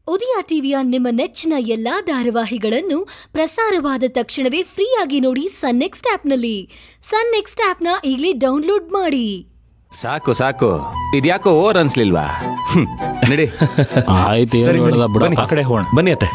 ಉದಯ ಟಿವಿಯ ನಿಮ್ಮ ನೆಚ್ಚಿನ ಎಲ್ಲಾ ಧಾರಾವಾಹಿಗಳನ್ನು ಪ್ರಸಾರವಾದ ತಕ್ಷಣವೇ ಫ್ರೀಯಾಗಿ ನೋಡಿ ಸನ್ ನೆಕ್ಸ್ಟ್ ಆಪ್ನಲ್ಲಿ ಸನ್ ನೆಕ್ಸ್ಟ್ ಆಪ್ನ ಈಗಲೇ ಡೌನ್ಲೋಡ್ ಮಾಡಿ ಸಾಕು ಸಾಕು ಇದ್ಯಾಕೋ ಓವರ್ ಅನ್ಸ್ಲಿಲ್ವಾ ಹ್ಮ್, ನಡಿ ಆಯ್ತು ಸರಿ, ಸರಿ, ಬಿಡ ಬನ್ನಿ. ಆ ಕಡೆ ಹೋಗೋಣ ಬನ್ನಿ ಅತ್ತೆ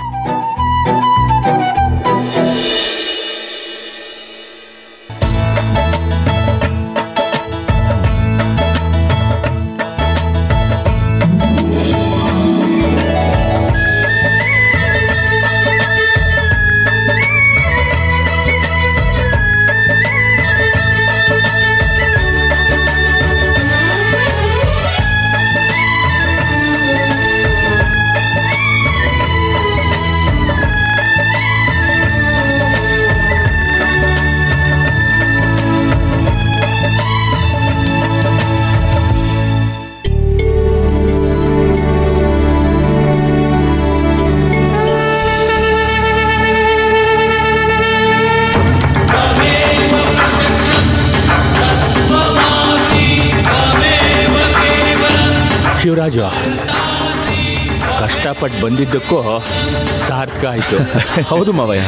ಶಿವರಾಜು ಕಷ್ಟಪಟ್ಟು ಬಂದಿದ್ದಕ್ಕೂ ಸಾರ್ಥಕ ಆಯ್ತು ಹೌದು ಮಾವಯ್ಯ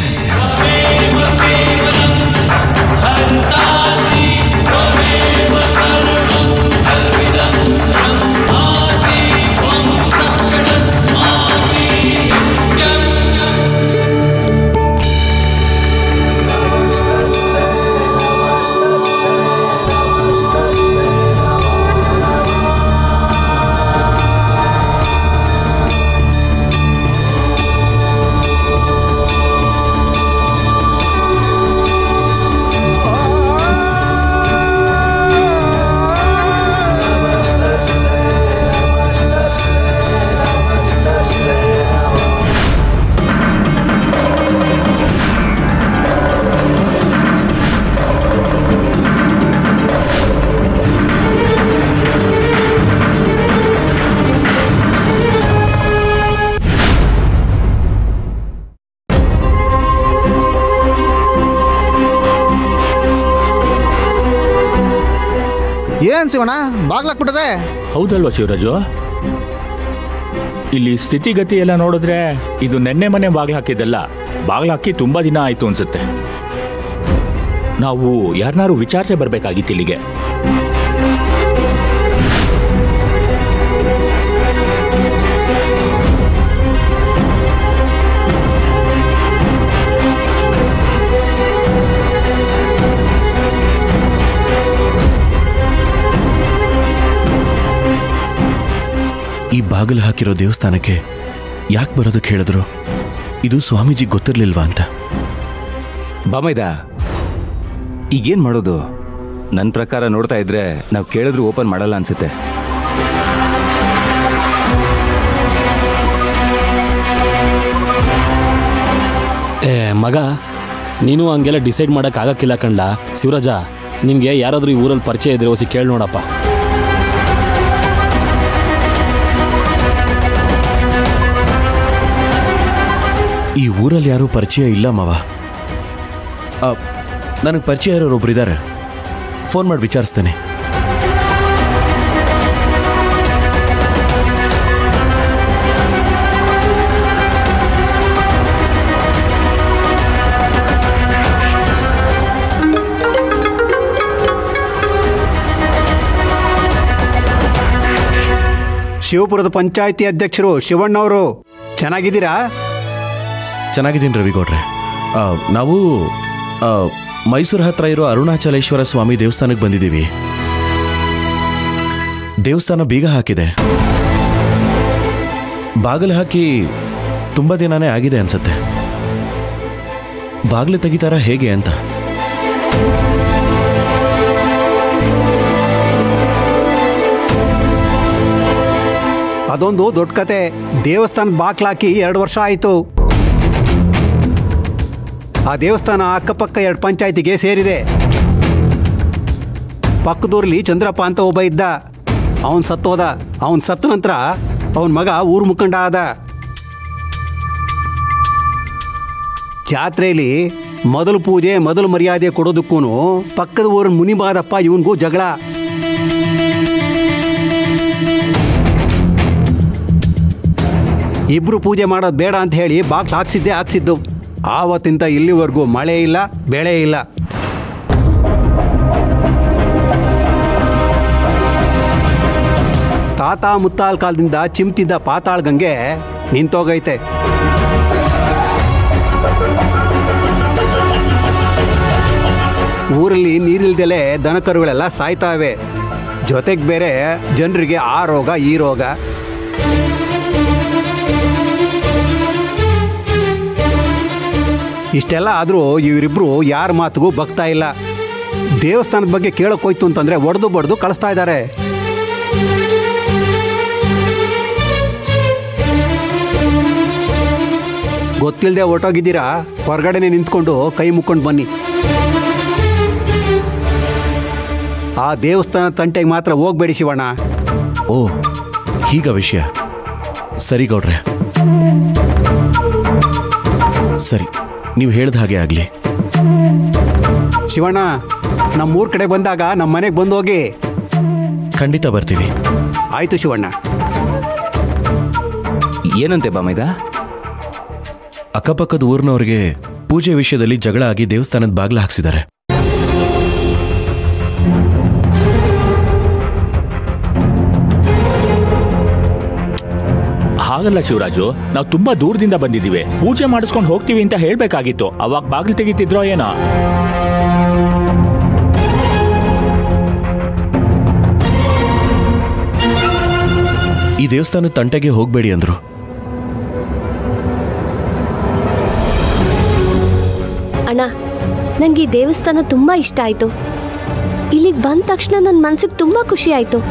ಏನ್ ಶಿವಣ್ಣ ಬಾಗ್ಲಾಕ್ಬಿಟ್ಟದೆ ಹೌದಲ್ವಾ ಶಿವರಾಜು ಇಲ್ಲಿ ಸ್ಥಿತಿಗತಿ ಎಲ್ಲ ನೋಡಿದ್ರೆ ಇದು ನೆನ್ನೆ ಮನೆ ಬಾಗ್ಲು ಹಾಕಿದ್ದಲ್ಲ ಬಾಗ್ಲು ಹಾಕಿ ತುಂಬಾ ದಿನ ಆಯ್ತು ಅನ್ಸುತ್ತೆ ನಾವು ಯಾರನ್ನಾರು ವಿಚಾರಿಸೇ ಬರ್ಬೇಕಾಗಿತ್ತು ಇಲ್ಲಿಗೆ ಈ ಬಾಗಿಲು ಹಾಕಿರೋ ದೇವಸ್ಥಾನಕ್ಕೆ ಯಾಕೆ ಬರೋದಕ್ಕೆ ಹೇಳಿದ್ರು ಇದು ಸ್ವಾಮೀಜಿ ಗೊತ್ತಿರ್ಲಿಲ್ವಾ ಅಂತ ಬಾಮೈದ ಈಗೇನ್ ಮಾಡೋದು ನನ್ನ ಪ್ರಕಾರ ನೋಡ್ತಾ ಇದ್ರೆ ನಾವು ಕೇಳಿದ್ರು ಓಪನ್ ಮಾಡಲ್ಲ ಅನ್ಸುತ್ತೆ ಏ ಮಗ ನೀನು ಹಂಗೆಲ್ಲ ಡಿಸೈಡ್ ಮಾಡಕ್ ಆಗಕ್ಕಿಲ್ಲ ಕಣ್ಲ ಶಿವರಾಜ ನಿನ್ಗೆ ಯಾರಾದ್ರೂ ಈ ಊರಲ್ಲಿ ಪರಿಚಯ ಇದ್ರೆ ಹೊಸಿ ಕೇಳಿ ನೋಡಪ್ಪ ಈ ಊರಲ್ಲಿ ಯಾರೂ ಪರಿಚಯ ಇಲ್ಲ ಮಾವ ನನಗೆ ಪರಿಚಯ ಇರೋರು ಒಬ್ರು ಇದ್ದಾರೆ ಫೋನ್ ಮಾಡಿ ವಿಚಾರಿಸ್ತೇನೆ ಶಿವಪುರದ ಪಂಚಾಯತಿ ಅಧ್ಯಕ್ಷರು ಶಿವಣ್ಣವರು ಚೆನ್ನಾಗಿದ್ದೀರಾ ಚೆನ್ನಾಗಿದ್ದೀನಿ ರವಿಗೌಡ್ರೆ ಆ, ನಾವು ಆ, ಮೈಸೂರು ಹತ್ರ ಇರೋ ಅರುಣಾಚಲೇಶ್ವರ ಸ್ವಾಮಿ ದೇವಸ್ಥಾನಕ್ಕೆ ಬಂದಿದ್ದೀವಿ ದೇವಸ್ಥಾನ ಬೀಗ ಹಾಕಿದೆ ಬಾಗಿಲು ಹಾಕಿ ತುಂಬ ದಿನನೇ ಆಗಿದೆ ಅನ್ಸತ್ತೆ ಬಾಗಿಲು ತೆಗಿತಾರ ಹೇಗೆ ಅಂತ ಅದೊಂದು ದೊಡ್ಡ ಕತೆ ದೇವಸ್ಥಾನದ ಬಾಕ್ಲಾಕಿ ಎರಡು ವರ್ಷ ಆಯಿತು ಆ ದೇವಸ್ಥಾನ ಅಕ್ಕಪಕ್ಕ ಎರಡು ಪಂಚಾಯತಿಗೆ ಸೇರಿದೆ ಪಕ್ಕದೂರಲ್ಲಿ ಚಂದ್ರಪ್ಪ ಅಂತ ಒಬ್ಬ ಇದ್ದ ಅವನ್ ಸತ್ತೋದ ಅವನ್ ಸತ್ತ ನಂತರ ಅವನ ಮಗ ಊರು ಮುಖಂಡ ಆದ ಜಾತ್ರೆಯಲ್ಲಿ ಮೊದಲು ಪೂಜೆ ಮೊದಲು ಮರ್ಯಾದೆ ಕೊಡೋದಕ್ಕೂ ಪಕ್ಕದ ಊರಿನ ಮುನಿಬಾದಪ್ಪ ಇವನಿಗೂ ಜಗಳ ಇಬ್ರು ಪೂಜೆ ಮಾಡೋದು ಬೇಡ ಅಂತ ಹೇಳಿ ಬಾಗ್ಲು ಹಾಕ್ಸಿದ್ದೆ ಹಾಕ್ಸಿದ್ದು ಆವತ್ತಿಂದ ಇಲ್ಲಿವರೆಗೂ ಮಳೆ ಇಲ್ಲ ಬೆಳೆ ಇಲ್ಲ ತಾತ ಮುತ್ತಾಲ್ ಕಾಲದಿಂದ ಚಿಮ್ತಿದ್ದ ಪಾತಾಳ್ ಗಂಗೆ ನಿಂತೋಗೈತೆ ಊರಲ್ಲಿ ನೀರಿಲ್ದೆಲೆ ದನಕರುಗಳೆಲ್ಲ ಸಾಯ್ತಾವೆ ಜೊತೆಗೆ ಬೇರೆ ಜನರಿಗೆ ಆ ರೋಗ ಈ ರೋಗ ಇಷ್ಟೆಲ್ಲ ಆದರೂ ಇವರಿಬ್ರು ಯಾರ ಮಾತಿಗೂ ಬಗ್ತಾ ಇಲ್ಲ ದೇವಸ್ಥಾನದ ಬಗ್ಗೆ ಕೇಳೋಕೋಯ್ತು ಅಂತಂದ್ರೆ ಒಡೆದು ಬಡ್ದು ಕಳಿಸ್ತಾ ಇದ್ದಾರೆ ಗೊತ್ತಿಲ್ಲದೆ ಹೊರಟೋಗಿದ್ದೀರಾ ಹೊರಗಡೆನೆ ನಿಂತ್ಕೊಂಡು ಕೈ ಮುಕ್ಕೊಂಡು ಬನ್ನಿ ಆ ದೇವಸ್ಥಾನ ತಂಟೆಗೆ ಮಾತ್ರ ಹೋಗ್ಬೇಡಿ ಶಿವಣ್ಣ ಓ ಹೀಗ ವಿಷಯ ಸರಿ ಗೌಡ್ರೆ ಸರಿ ನೀವು ಹೇಳ್ದ ಹಾಗೆ ಆಗಲಿ ಶಿವಣ್ಣ ನಮ್ಮೂರ್ ಕಡೆ ಬಂದಾಗ ನಮ್ಮ ಮನೆಗೆ ಬಂದು ಹೋಗಿ ಖಂಡಿತ ಬರ್ತೀವಿ ಆಯ್ತು ಶಿವಣ್ಣ ಏನಂತೆ ಬಾಮೈದ ಅಕ್ಕಪಕ್ಕದ ಊರಿನವ್ರಿಗೆ ಪೂಜೆ ವಿಷಯದಲ್ಲಿ ಜಗಳ ಆಗಿ ದೇವಸ್ಥಾನದ ಬಾಗ್ಲ ಹಾಕ್ಸಿದ್ದಾರೆ ಹಾಗಲ್ಲ ಶಿವರಾಜು ನಾವು ತುಂಬಾ ದೂರದಿಂದ ಬಂದಿದ್ದೀವಿ ಪೂಜೆ ಮಾಡಿಸ್ಕೊಂಡು ಹೋಗ್ತೀವಿ ಅಂತ ಹೇಳ್ಬೇಕಾಗಿತ್ತು ಅವಾಗ ಬಾಗಿಲು ತೆಗಿತಿದ್ರೋ ಏನೋ ಈ ದೇವಸ್ಥಾನದ ತಂಟೆಗೆ ಹೋಗಬೇಡಿ ಅಂದ್ರು ಅಣ್ಣ ನಂಗೆ ಈ ದೇವಸ್ಥಾನ ತುಂಬಾ ಇಷ್ಟ ಆಯ್ತು ಇಲ್ಲಿಗೆ ಬಂದ ತಕ್ಷಣ ನನ್ನ ಮನ್ಸಿಗೆ ತುಂಬಾ ಖುಷಿ ಆಯ್ತು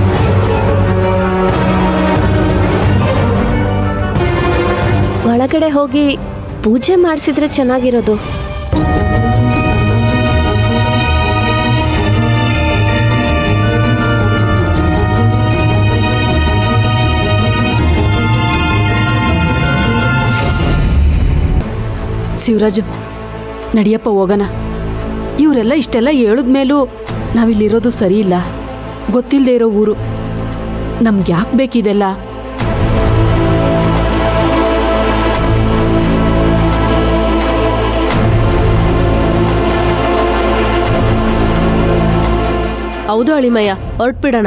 ಒಳಗಡೆ ಹೋಗಿ ಪೂಜೆ ಮಾಡಿಸಿದ್ರೆ ಚೆನ್ನಾಗಿರೋದು ಶಿವರಾಜು ನಡಿಯಪ್ಪ ಹೋಗೋಣ ಇವರೆಲ್ಲ ಇಷ್ಟೆಲ್ಲ ಹೇಳಿದ್ಮೇಲೂ ನಾವಿಲ್ಲಿರೋದು ಸರಿ ಇಲ್ಲ ಗೊತ್ತಿಲ್ಲದೆ ಇರೋ ಊರು ನಮ್ಗೆ ಯಾಕೆ ಬೇಕಿದೆಲ್ಲ ಹೌದು ಅಳಿಮಯ್ಯ ಹೊರಟ್ಬಿಡೋಣ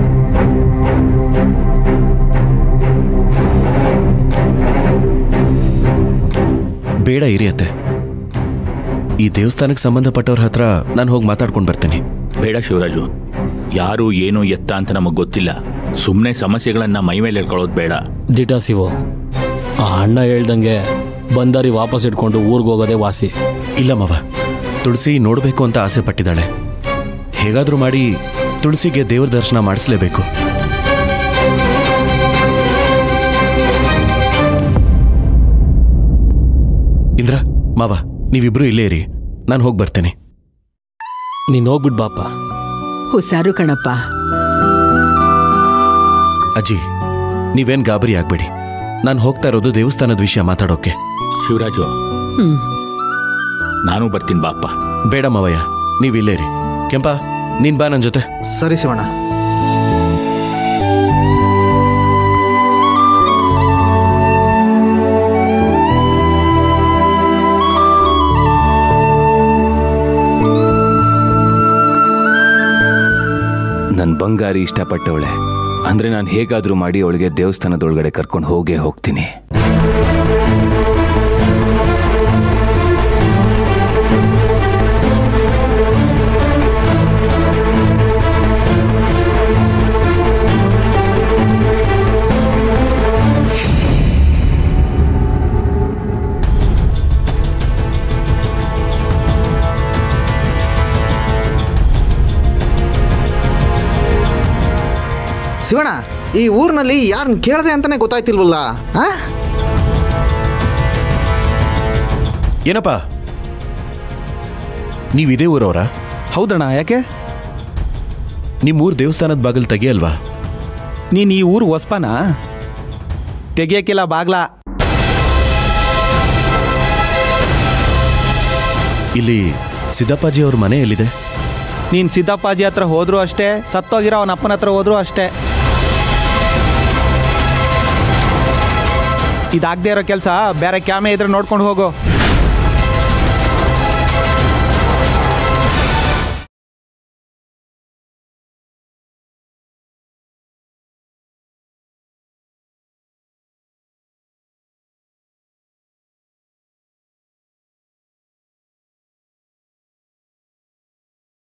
ಬೇಡ ಇರಿಯತ್ತೆ ಈ ದೇವಸ್ಥಾನಕ್ಕೆ ಸಂಬಂಧಪಟ್ಟವ್ರ ಹತ್ರ ನಾನು ಹೋಗಿ ಮಾತಾಡ್ಕೊಂಡು ಬರ್ತೀನಿ ಬೇಡ ಶಿವರಾಜು ಯಾರು ಏನು ಎತ್ತ ಅಂತ ನಮಗೆ ಗೊತ್ತಿಲ್ಲ ಸುಮ್ಮನೆ ಸಮಸ್ಯೆಗಳನ್ನ ಮೈ ಮೇಲೆ ಇಟ್ಕೊಳ್ಳೋದು ಬೇಡ ದಿಟ ಶಿವು ಆ ಅಣ್ಣ ಹೇಳ್ದಂಗೆ ಬಂದಾರಿ ವಾಪಸ್ ಇಟ್ಕೊಂಡು ಊರಿಗೆ ಹೋಗೋದೇ ವಾಸಿ ಇಲ್ಲ ಮವ ತುಳಸಿ ನೋಡಬೇಕು ಅಂತ ಆಸೆ ಪಟ್ಟಿದ್ದಾಳೆ ಹೇಗಾದರೂ ಮಾಡಿ ತುಳಸಿಗೆ ದೇವ್ರ ದರ್ಶನ ಮಾಡಿಸ್ಲೇಬೇಕು ಇಂದ್ರ ಮಾವ ನೀವಿಬ್ರು ಇಲ್ಲೇ ಇರಿ ನಾನು ಹೋಗಿ ಬರ್ತೇನೆ ನೀನು ಹೋಗ್ಬಿಟ್ ಬಾಪ ಹುಷಾರು ಕಣಪ್ಪ ಅಜ್ಜಿ ನೀವೇನ್ ಗಾಬರಿ ಆಗ್ಬೇಡಿ ನಾನು ಹೋಗ್ತಾ ಇರೋದು ದೇವಸ್ಥಾನದ ವಿಷಯ ಮಾತಾಡೋಕೆ ಶಿವರಾಜು ಹ್ಮ್ ನಾನು ಬರ್ತೀನಿ ಬಾಪ್ಪ ಬೇಡ ಮಾವಯ್ಯ ನೀವು ಇಲ್ಲೇ ಇರಿ ಕೆಂಪ ನೀನ್ ಬಾ ನನ್ನ ಜೊತೆ ಸರಿ ಶಿವಣ್ಣ ನನ್ನ ಬಂಗಾರಿ ಇಷ್ಟಪಟ್ಟವಳೆ ಅಂದ್ರೆ ನಾನು ಹೇಗಾದ್ರೂ ಮಾಡಿ ಅವಳಿಗೆ ದೇವಸ್ಥಾನದೊಳಗಡೆ ಕರ್ಕೊಂಡು ಹೋಗೇ ಹೋಗ್ತೀನಿ ಶಿವಣ್ಣ ಈ ಊರಿನಲ್ಲಿ ಯಾರನ್ನ ಕೇಳದೆ ಅಂತಾನೆ ಗೊತ್ತಾಯ್ತಿಲ್ವಲ್ಲ ಆ ಏನಪ್ಪ ನೀವು ಇದೇ ಊರವರ ಹೌದಣ್ಣ ಯಾಕೆ ನಿಮ್ಮೂರ್ ದೇವಸ್ಥಾನದ ಬಾಗಿಲು ತೆಗಿಯಲ್ವಾ ನೀನು ಈ ಊರು ಹೊಸ್ಪನ ತೆಗಿಯಕ್ಕಿಲ್ಲ ಬಾಗ್ಲ ಇಲ್ಲಿ ಸಿದ್ದಪ್ಪಾಜಿ ಅವ್ರ ಮನೆ ಎಲ್ಲಿದೆ ನೀನು ಸಿದ್ದಪ್ಪಾಜಿ ಹತ್ರ ಹೋದ್ರು ಅಷ್ಟೇ ಸತ್ತೋಗಿರೋ ಅವನ ಅಪ್ಪನ ಹತ್ರ ಹೋದ್ರು ಅಷ್ಟೇ ಇದಾಗದೇ ಇರೋ ಕೆಲಸ ಬೇರೆ ಕ್ಯಾಮೆ ಇದ್ರೆ ನೋಡ್ಕೊಂಡು ಹೋಗು